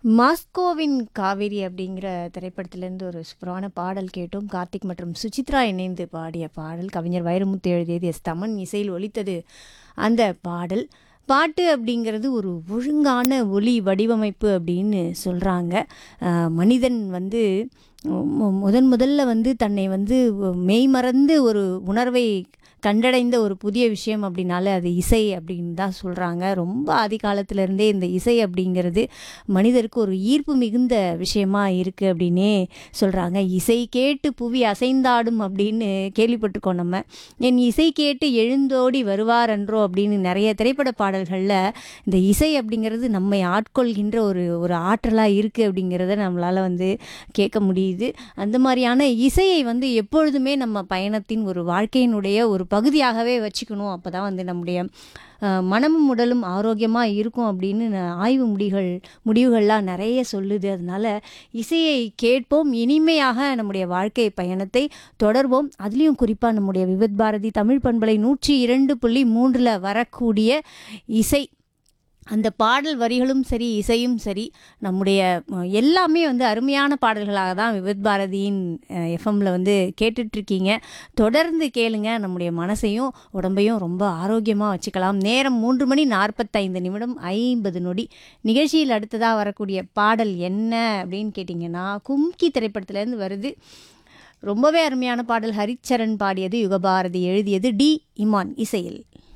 மாஸ்கோவின் காவேரி அப்படிங்கிற திரைப்படத்திலேருந்து ஒரு சூப்பரான பாடல் கேட்டோம் கார்த்திக் மற்றும் சுசித்ரா இணைந்து பாடிய பாடல் கவிஞர் வைரமுத்து எழுதியது எஸ் தமன் இசையில் ஒலித்தது அந்த பாடல் பாட்டு அப்படிங்கிறது ஒரு ஒழுங்கான ஒலி வடிவமைப்பு அப்படின்னு சொல்கிறாங்க மனிதன் வந்து மு- முதன் முதல்ல வந்து தன்னை வந்து மெய்மறந்து ஒரு உணர்வை கண்டடைந்த ஒரு புதிய விஷயம் அப்படின்னாலே அது இசை அப்படின்னு தான் சொல்கிறாங்க ரொம்ப ஆதி காலத்திலேருந்தே இந்த இசை அப்படிங்கிறது மனிதருக்கு ஒரு ஈர்ப்பு மிகுந்த விஷயமா இருக்குது அப்படின்னே சொல்கிறாங்க இசை கேட்டு புவி அசைந்தாடும் அப்படின்னு கேள்விப்பட்டிருக்கோம் நம்ம என் இசை கேட்டு எழுந்தோடி வருவார் என்றோ அப்படின்னு நிறைய திரைப்பட பாடல்களில் இந்த இசை அப்படிங்கிறது நம்மை ஆட்கொள்கின்ற ஒரு ஒரு ஆற்றலாக இருக்குது அப்படிங்கிறத நம்மளால் வந்து கேட்க முடியுது அந்த மாதிரியான இசையை வந்து எப்பொழுதுமே நம்ம பயணத்தின் ஒரு வாழ்க்கையினுடைய ஒரு பகுதியாகவே வச்சுக்கணும் அப்போ தான் வந்து நம்முடைய அஹ், மனமும் உடலும் ஆரோக்கியமாக இருக்கும் அப்படின்னு ந- ஆய்வு முடிகள் முடிவுகள்லாம் நிறைய சொல்லுது அதனால இசையை கேட்போம் இனிமையாக நம்முடைய வாழ்க்கை பயணத்தை தொடர்வோம் அதுலேயும் குறிப்பாக நம்முடைய விவித் பாரதி தமிழ் பண்பலை நூற்றி இரண்டு புள்ளி மூன்றில் வரக்கூடிய இசை அந்த பாடல் வரிகளும் சரி இசையும் சரி நம்முடைய அஹ், எல்லாமே வந்து அருமையான பாடல்களாக தான் விவித் பாரதியின் எஃப்எம்மில் வந்து கேட்டுட்ருக்கீங்க தொடர்ந்து கேளுங்க நம்முடைய மனசையும் உடம்பையும் ரொம்ப ஆரோக்கியமாக வச்சுக்கலாம் நேரம் மூன்று மணி நாற்பத்தைந்து நிமிடம் ஐம்பது நொடி நிகழ்ச்சியில் அடுத்ததாக வரக்கூடிய பாடல் என்ன அப்படின்னு கேட்டிங்கன்னா கும்கி திரைப்படத்துலேருந்து வருது ரொம்பவே அருமையான பாடல் ஹரிச்சரன் பாடியது யுகபாரதி எழுதியது டி இமான் இசையில்